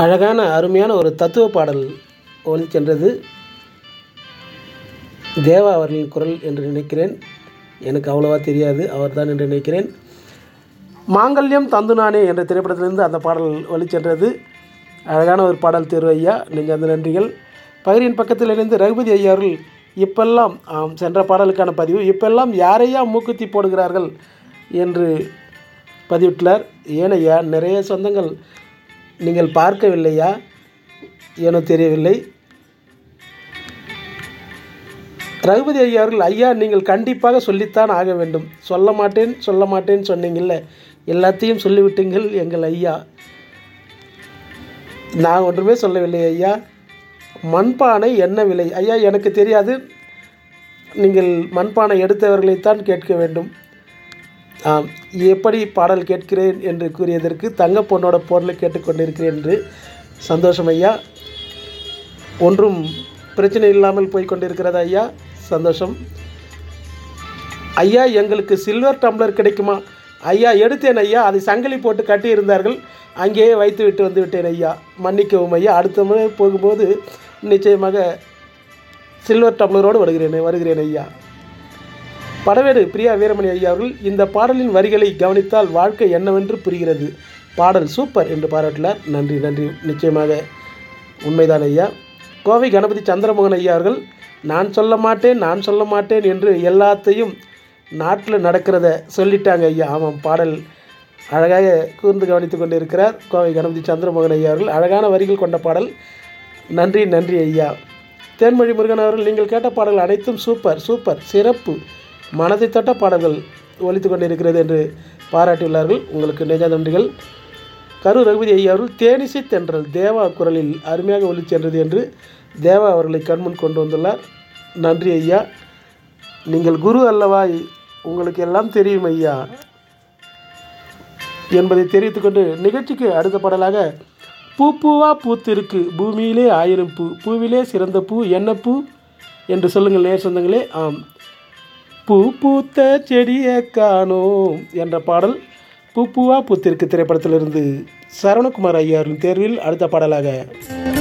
அழகான அருமையான ஒரு தத்துவ பாடல் ஒலிச்சென்றது தேவா அவர்களின் குரல் என்று நினைக்கிறேன் எனக்கு அவ்வளவா தெரியாது அவர்தான் என்று நினைக்கிறேன் மாங்கல்யம் தந்து நானே என்ற திரைப்படத்திலிருந்து அந்த பாடல் ஒலிச்சென்றது அழகான ஒரு பாடல் தேர்வு ஐயா நெஞ்சார்ந்த நன்றிகள் பகிரின் பக்கத்தில் இணைந்து ரகுபதி ஐயா அவர்கள் இப்பெல்லாம் ஆம் சென்ற பாடலுக்கான பதிவு இப்பெல்லாம் யாரையா மூக்குத்தி போடுகிறார்கள் என்று பதிவிட்டுள்ளார் ஏனையா நிறைய சொந்தங்கள் நீங்கள் பார்க்கவில்லையா ஏனோ தெரியவில்லை ரகுபதி ஐயா அவர்கள் ஐயா நீங்கள் கண்டிப்பாக சொல்லித்தான் ஆக வேண்டும் சொல்ல மாட்டேன் சொல்ல மாட்டேன் சொன்னீங்கல்ல எல்லாத்தையும் சொல்லிவிட்டீங்கள் எங்கள் ஐயா நான் ஒன்றுமே சொல்லவில்லை ஐயா மண்பானை என்ன விலை ஐயா எனக்கு தெரியாது நீங்கள் மண்பானை எடுத்தவர்களைத்தான் கேட்க வேண்டும் ஆம் எப்படி பாடல் கேட்கிறேன் என்று கூறியதற்கு தங்க பொண்ணோட பொருளை கேட்டுக்கொண்டிருக்கிறேன் என்று சந்தோஷம் ஐயா ஒன்றும் பிரச்சனை இல்லாமல் போய் கொண்டிருக்கிறதா ஐயா சந்தோஷம் ஐயா எங்களுக்கு சில்வர் டம்ளர் கிடைக்குமா ஐயா எடுத்தேன் ஐயா அதை சங்கிலி போட்டு கட்டியிருந்தார்கள் அங்கேயே வைத்து விட்டு வந்து விட்டேன் ஐயா மன்னிக்கவும் ஐயா அடுத்த முறை போகும்போது நிச்சயமாக சில்வர் டம்ளரோடு வருகிறேன் வருகிறேன் ஐயா படவேடு பிரியா வீரமணி ஐயா அவர்கள் இந்த பாடலின் வரிகளை கவனித்தால் வாழ்க்கை என்னவென்று புரிகிறது பாடல் சூப்பர் என்று பாராட்டினார் நன்றி நன்றி நிச்சயமாக உண்மைதான் ஐயா கோவை கணபதி சந்திரமோகன் ஐயா அவர்கள் நான் சொல்ல மாட்டேன் நான் சொல்ல மாட்டேன் என்று எல்லாத்தையும் நாட்டில் நடக்கிறத சொல்லிட்டாங்க ஐயா ஆமாம் பாடல் அழகாக கூர்ந்து கவனித்து கொண்டு இருக்கிறார் கோவை கணபதி சந்திரமோகன் ஐயா அவர்கள் அழகான வரிகள் கொண்ட பாடல் நன்றி நன்றி ஐயா தேன்மொழி முருகன் அவர்கள் நீங்கள் கேட்ட பாடல்கள் அனைத்தும் சூப்பர் சூப்பர் சிறப்பு மனதை தொட்ட பாடல்கள் ஒலித்து கொண்டிருக்கிறது என்று பாராட்டியுள்ளார்கள் உங்களுக்கு நெஞ்ச நன்றிகள் கரு ரகுபதி ஐயா அவர்கள் தேனிசை தென்றல் தேவா குரலில் அருமையாக ஒலி சென்றது என்று தேவா அவர்களை கண்முன் கொண்டு வந்துள்ளார் நன்றி ஐயா நீங்கள் குரு அல்லவா உங்களுக்கு எல்லாம் தெரியும் ஐயா என்பதை தெரிவித்துக்கொண்டு நிகழ்ச்சிக்கு அடுத்த பாடலாக பூ பூவா பூத்திருக்கு பூமியிலே ஆயிரம் பூ பூவிலே சிறந்த பூ என்ன பூ என்று சொல்லுங்கள் நேர் சொந்தங்களே ஆம் பூ பூத்த செடியை காணோம் என்ற பாடல் பூ பூவா பூத்திருக்கு திரைப்படத்திலிருந்து சரவணகுமார் ஐயாரின் தேர்வில் அடுத்த பாடலாக